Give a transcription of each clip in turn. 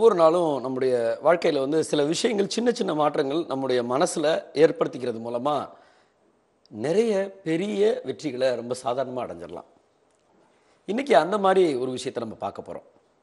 ஒவ்வொரு நாளும் நம்முடைய வாழ்க்கையில் வந்து சில விஷயங்கள் சின்ன சின்ன மாற்றங்கள் நம்முடைய மனசில் ஏற்படுத்திக்கிறது மூலமாக நிறைய பெரிய வெற்றிகளை ரொம்ப சாதாரணமாக அடைஞ்சிடலாம் இன்றைக்கி அந்த மாதிரி ஒரு விஷயத்தை நம்ம பார்க்க போகிறோம்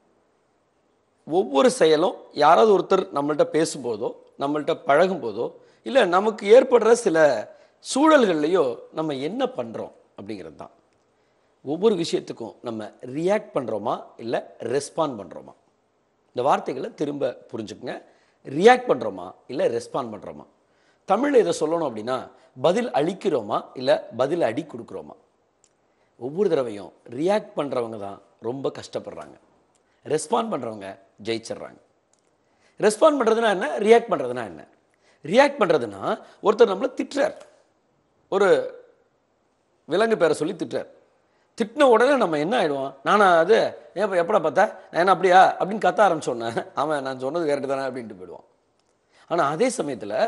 ஒவ்வொரு செயலும் யாராவது ஒருத்தர் நம்மள்ட்ட பேசும்போதோ நம்மள்ட்ட பழகும்போதோ இல்லை நமக்கு ஏற்படுற சில சூழல்கள்லையோ நம்ம என்ன பண்ணுறோம் அப்படிங்கிறது தான் ஒவ்வொரு விஷயத்துக்கும் நம்ம ரியாக்ட் பண்ணுறோமா இல்லை ரெஸ்பாண்ட் பண்ணுறோமா இந்த வார்த்தைகளை திரும்ப புரிஞ்சுக்குங்க ரியாக்ட் பண்ணுறோமா இல்லை ரெஸ்பாண்ட் பண்ணுறோமா தமிழில் இதை சொல்லணும் அப்படின்னா பதில் அளிக்கிறோமா இல்லை பதில் அடி கொடுக்குறோமா ஒவ்வொரு தடவையும் ரியாக்ட் பண்ணுறவங்க தான் ரொம்ப கஷ்டப்படுறாங்க ரெஸ்பாண்ட் பண்ணுறவங்க ஜெயிச்சிடுறாங்க ரெஸ்பாண்ட் பண்ணுறதுனா என்ன ரியாக்ட் பண்ணுறதுனா என்ன ரியாக்ட் பண்ணுறதுனா ஒருத்தர் நம்மளை திட்டுறார் ஒரு விலங்கு பேரை சொல்லி திட்டுறார் திட்டின உடனே நம்ம என்ன ஆயிடுவோம் நானா அது ஏன் எப்படா பார்த்தா நான் என்ன அப்படியா அப்படின்னு கத்த ஆரம்பிச்சோன்னே அவன் நான் சொன்னது கரெக்டு தானே அப்படின்ட்டு போயிடுவான் ஆனால் அதே சமயத்தில்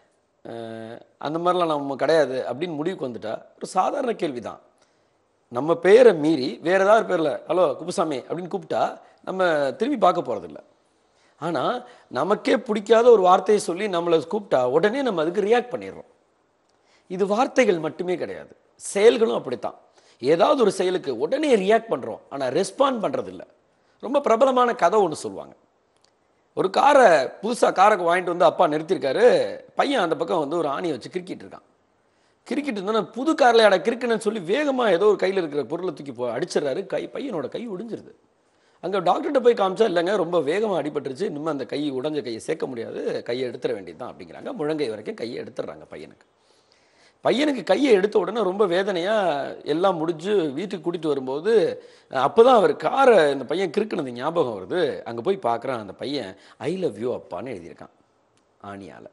அந்த மாதிரிலாம் நம்ம கிடையாது அப்படின்னு முடிவுக்கு வந்துட்டா ஒரு சாதாரண கேள்வி தான் நம்ம பேரை மீறி வேற ஏதாவது பேரில் ஹலோ குப்புசாமி அப்படின்னு கூப்பிட்டா நம்ம திரும்பி பார்க்க போகிறதில்ல ஆனால் நமக்கே பிடிக்காத ஒரு வார்த்தையை சொல்லி நம்மளை கூப்பிட்டா உடனே நம்ம அதுக்கு ரியாக்ட் பண்ணிடுறோம் இது வார்த்தைகள் மட்டுமே கிடையாது செயல்களும் அப்படித்தான் ஏதாவது ஒரு செயலுக்கு உடனே ரியாக்ட் பண்ணுறோம் ஆனால் ரெஸ்பாண்ட் பண்ணுறதில்ல ரொம்ப பிரபலமான கதை ஒன்று சொல்லுவாங்க ஒரு காரை புதுசாக காரை வாங்கிட்டு வந்து அப்பா நிறுத்தியிருக்காரு பையன் அந்த பக்கம் வந்து ஒரு ஆணியை வச்சு கிரிக்கிட்டு இருக்கான் கிரிக்கெட் இருந்தோன்னா புது காரில் அட கிறுக்குன்னு சொல்லி வேகமாக ஏதோ ஒரு கையில் இருக்கிற பொருளை தூக்கி போ அடிச்சிடுறாரு கை பையனோட கை ஒடிஞ்சிருது அங்கே டாக்டர்கிட்ட போய் காமிச்சா இல்லைங்க ரொம்ப வேகமாக அடிபட்டுருச்சு இன்னும் அந்த கை உடஞ்ச கையை சேர்க்க முடியாது கையை எடுத்துட வேண்டியது தான் அப்படிங்கிறாங்க முழங்கை வரைக்கும் கையை எடுத்துடுறாங்க பையனுக்கு பையனுக்கு கையை எடுத்த உடனே ரொம்ப வேதனையாக எல்லாம் முடிஞ்சு வீட்டுக்கு கூட்டிகிட்டு வரும்போது அப்போ தான் அவர் காரை இந்த பையன் கிறுக்குனது ஞாபகம் வருது அங்கே போய் பார்க்குறான் அந்த பையன் ஐ லவ் யூ அப்பான்னு எழுதியிருக்கான் ஆணியால்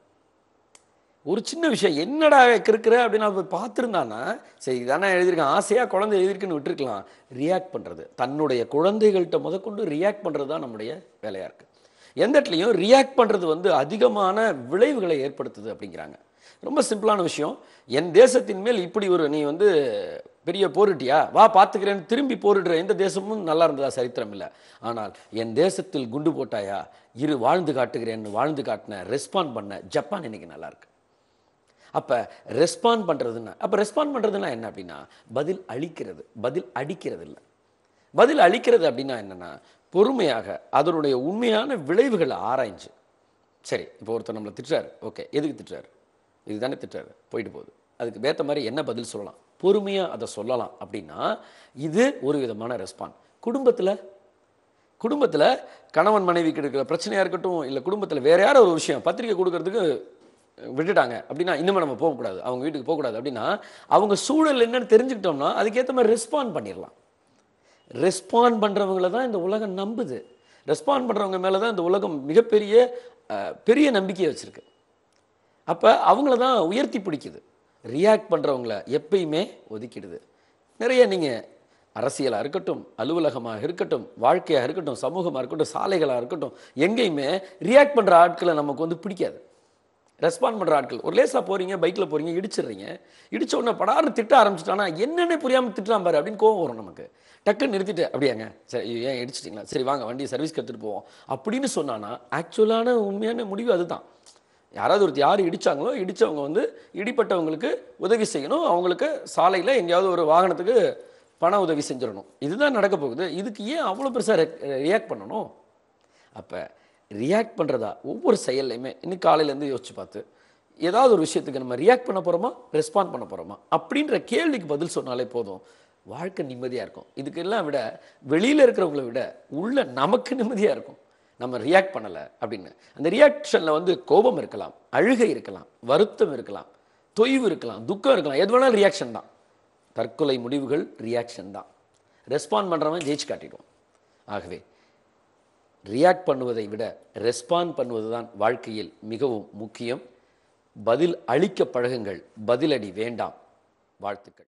ஒரு சின்ன விஷயம் என்னடா கிறுக்குற அப்படின்னு அவன் பார்த்துருந்தானா சரி இதானே எழுதியிருக்கான் ஆசையாக குழந்தை எழுதியிருக்குன்னு விட்டுருக்கலாம் ரியாக்ட் பண்ணுறது தன்னுடைய குழந்தைகள்கிட்ட முதற்கொண்டு ரியாக்ட் பண்ணுறது தான் நம்முடைய வேலையாக இருக்குது எந்த இடத்துலையும் ரியாக்ட் பண்ணுறது வந்து அதிகமான விளைவுகளை ஏற்படுத்துது அப்படிங்கிறாங்க ரொம்ப சிம்பிளான விஷயம் என் தேசத்தின் மேல் இப்படி ஒரு நீ வந்து பெரிய போரிட்டியா வா பார்த்துக்கிறேன்னு திரும்பி போரிடுற எந்த தேசமும் நல்லா இருந்ததா சரித்திரம் இல்லை ஆனால் என் தேசத்தில் குண்டு போட்டாயா இரு வாழ்ந்து காட்டுகிறேன்னு வாழ்ந்து காட்டின ரெஸ்பாண்ட் பண்ண ஜப்பான் இன்னைக்கு நல்லா இருக்கு அப்போ ரெஸ்பாண்ட் பண்ணுறதுன்னா அப்போ ரெஸ்பாண்ட் பண்ணுறதுன்னா என்ன அப்படின்னா பதில் அளிக்கிறது பதில் அடிக்கிறது இல்லை பதில் அளிக்கிறது அப்படின்னா என்னென்னா பொறுமையாக அதனுடைய உண்மையான விளைவுகளை ஆராய்ஞ்சு சரி இப்போ ஒருத்தர் நம்மளை திட்டுறாரு ஓகே எதுக்கு திட்டுறாரு இதுதானே திட்டுறாரு போயிட்டு போகுது அதுக்கு ஏற்ற மாதிரி என்ன பதில் சொல்லலாம் பொறுமையாக அதை சொல்லலாம் அப்படின்னா இது ஒரு விதமான ரெஸ்பாண்ட் குடும்பத்தில் குடும்பத்தில் கணவன் மனைவிக்கு இருக்கிற பிரச்சனையாக இருக்கட்டும் இல்லை குடும்பத்தில் வேற யாரோ ஒரு விஷயம் பத்திரிக்கை கொடுக்கறதுக்கு விட்டுட்டாங்க அப்படின்னா இன்னுமே நம்ம போகக்கூடாது அவங்க வீட்டுக்கு போகக்கூடாது அப்படின்னா அவங்க சூழல் என்னன்னு தெரிஞ்சுக்கிட்டோம்னா அதுக்கேற்ற மாதிரி ரெஸ்பாண்ட் பண்ணிடலாம் ரெஸ்பாண்ட் பண்ணுறவங்கள தான் இந்த உலகம் நம்புது ரெஸ்பாண்ட் பண்ணுறவங்க மேலே தான் இந்த உலகம் மிகப்பெரிய அஹ், பெரிய நம்பிக்கையை வச்சுருக்கு அப்போ அவங்கள தான் உயர்த்தி பிடிக்குது ரியாக்ட் பண்ணுறவங்கள எப்பயுமே ஒதுக்கிடுது நிறைய நீங்கள் அரசியலாக இருக்கட்டும் அலுவலகமாக இருக்கட்டும் வாழ்க்கையாக இருக்கட்டும் சமூகமாக இருக்கட்டும் சாலைகளாக இருக்கட்டும் எங்கேயுமே ரியாக்ட் பண்ணுற ஆட்களை நமக்கு வந்து பிடிக்காது ரெஸ்பாண்ட் பண்ணுற ஆட்கள் ஒரு லேசாக போகிறீங்க பைக்கில் போகிறீங்க இடிச்சிடுறீங்க இடிச்ச உடனே படார்னு திட்ட ஆரம்பிச்சிட்டானா என்னென்ன புரியாமல் திட்டுறான் பாரு அப்படின்னு கோவம் வரும் நமக்கு டக்குன்னு நிறுத்திட்டு அப்படியாங்க சரி ஏன் இடிச்சிட்டிங்களா சரி வாங்க வண்டியை சர்வீஸ்க்கு எடுத்துகிட்டு போவோம் அப்படின்னு சொன்னானா ஆக்சுவலான உண்மையான முடிவு அதுதான் யாராவது ஒருத்தர் யார் இடிச்சாங்களோ இடிச்சவங்க வந்து இடிப்பட்டவங்களுக்கு உதவி செய்யணும் அவங்களுக்கு சாலையில் எங்கேயாவது ஒரு வாகனத்துக்கு பண உதவி செஞ்சிடணும் இதுதான் நடக்க போகுது இதுக்கு ஏன் அவ்வளோ பெருசாக ரியாக்ட் பண்ணணும் அப்போ ரியாக்ட் பண்ணுறதா ஒவ்வொரு செயல்லையுமே இன்னைக்கு காலையிலேருந்து யோசிச்சு பார்த்து ஏதாவது ஒரு விஷயத்துக்கு நம்ம ரியாக்ட் பண்ண போகிறோமா ரெஸ்பாண்ட் பண்ண போகிறோமா அப்படின்ற கேள்விக்கு பதில் சொன்னாலே போதும் வாழ்க்கை நிம்மதியாக இருக்கும் இதுக்கெல்லாம் விட வெளியில் இருக்கிறவங்கள விட உள்ள நமக்கு நிம்மதியாக இருக்கும் நம்ம ரியாக்ட் பண்ணலை அப்படின்னு அந்த ரியாக்ஷனில் வந்து கோபம் இருக்கலாம் அழுகை இருக்கலாம் வருத்தம் இருக்கலாம் தொய்வு இருக்கலாம் துக்கம் இருக்கலாம் எது வேணாலும் ரியாக்ஷன் தான் தற்கொலை முடிவுகள் ரியாக்ஷன் தான் ரெஸ்பாண்ட் பண்ணுறவன் ஜெயிச்சு காட்டிடுவான் ஆகவே ரியாக்ட் பண்ணுவதை விட ரெஸ்பாண்ட் பண்ணுவது தான் வாழ்க்கையில் மிகவும் முக்கியம் பதில் அளிக்க பழகுங்கள் பதிலடி வேண்டாம் வாழ்த்துக்கள்